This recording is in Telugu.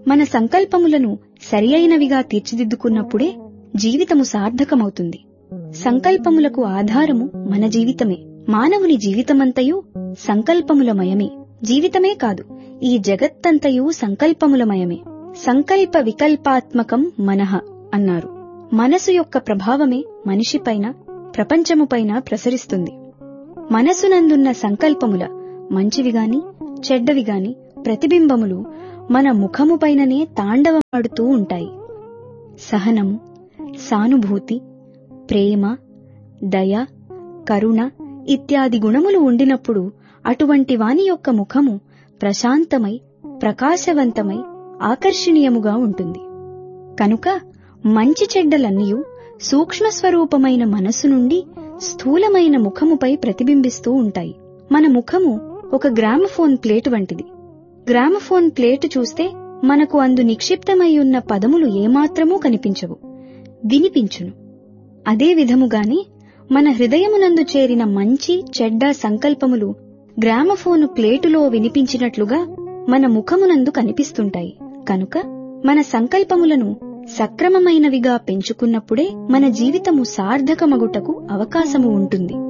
మన సంకల్పములను సరియైనవిగా తీర్చిదిద్దుకున్నప్పుడే జీవితము సార్థకమవుతుంది సంకల్పములకు ఆధారము మన జీవితమే మానవుని జీవితమంతయు సంకల్పములమయమే జీవితమే కాదు ఈ జగత్తంతయు సంకల్పములమయమే సంకల్ప వికల్పాత్మకం మనః అన్నారు మనసు యొక్క ప్రభావమే మనిషిపైన ప్రపంచముపైన ప్రసరిస్తుంది మనసునందున్న సంకల్పముల మంచివిగాని చెడ్డవిగాని ప్రతిబింబములు మన ముఖముపైననే తాండవమాడుతూ ఉంటాయి సహనము సానుభూతి ప్రేమ దయ కరుణ ఇత్యాది గుణములు ఉండినప్పుడు అటువంటి వాని యొక్క ముఖము ప్రశాంతమై ప్రకాశవంతమై ఆకర్షణీయముగా ఉంటుంది కనుక మంచి చెడ్డలన్నయూ సూక్ష్మ స్వరూపమైన మనస్సు నుండి స్థూలమైన ముఖముపై ప్రతిబింబిస్తూ ఉంటాయి మన ముఖము ఒక గ్రామఫోన్ ప్లేటు వంటిది గ్రామఫోన్ ప్లేటు చూస్తే మనకు అందు నిక్షిప్తమై ఉన్న పదములు ఏమాత్రమూ కనిపించవు వినిపించును అదే విధముగాని మన హృదయమునందు చేరిన మంచి చెడ్డ సంకల్పములు గ్రామఫోను ప్లేటులో వినిపించినట్లుగా మన ముఖమునందు కనిపిస్తుంటాయి కనుక మన సంకల్పములను సక్రమమైనవిగా పెంచుకున్నప్పుడే మన జీవితము సార్థకమగుటకు అవకాశము ఉంటుంది